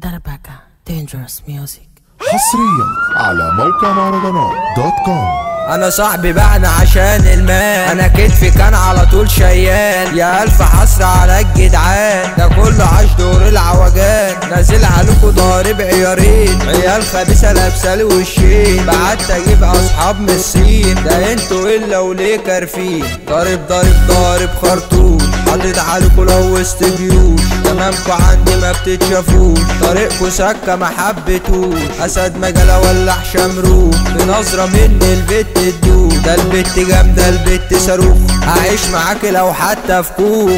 دربكة dangerous music حصريا على موقع مهرجانات دوت كوم انا صاحبي بعنا عشان المال انا كتفي كان على طول شيال يا الف حسرة على الجدعان ده كله عاش دور العوجان نازل عليكوا ضارب عيارين عيال خبيثة لابسة لي وشين بعت اجيب اصحاب من الصين ده انتوا الا وليه كارفين ضارب ضارب ضارب خرطوش حاطط عليكوا لو وسط جيوش تمامكوا عندي ما بتتشافوش طريقكوا سكة ما حبتوش اسد مجالة ولع شمروخ بنظرة مني البت تدوخ ده البت جامدة البت صاروخ هعيش معاكي لو حتى في كوخ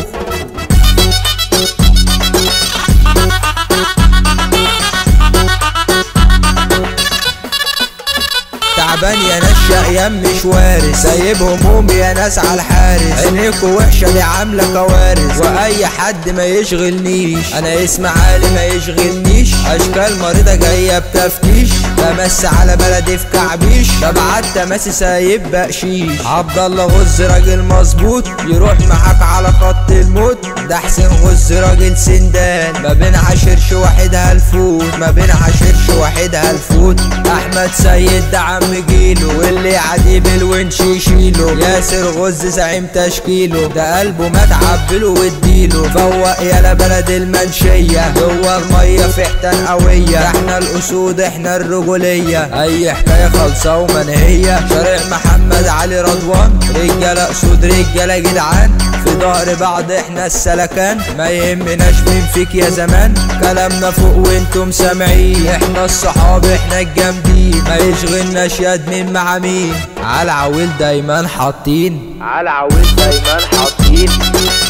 تعبان يا ناس شقيان مش وارث سايب همومي يا ناس على الحارس عينيكوا وحشة دي عاملة كوارث واي حد ما يشغلنيش انا اسم عالي ما يشغلنيش اشكال مريضة جاية بتفتيش بمس على بلدي في كعبيش ببعت تماسي سايب بقشيش عبد الله غز راجل مظبوط يروح معاك على خط الموت ده حسين غز راجل سندان ما بين عشرش واحد هالفوت ما بين عشرش واحد هالفوت احمد سيد ده عم جيله واللي عادي بالونش يشيله ياسر غز زعيم تشكيله ده قلبه ما تعبله واديله فوق يالا بلد المنشية جوه المية في حتان قوية احنا الاسود احنا الرجولية اي حكاية خالصة ومنهية شارع محمد علي رضوان رجالة اسود رجالة جدعان في ظهر بعض احنا السلكان ما يهمناش مين فيك يا زمان كلامنا فوق وانتم سامعين احنا الصحاب احنا الجامدين ما يشغلناش يد مين مع مين على عويل دايما حاطين على عويل دايما حاطين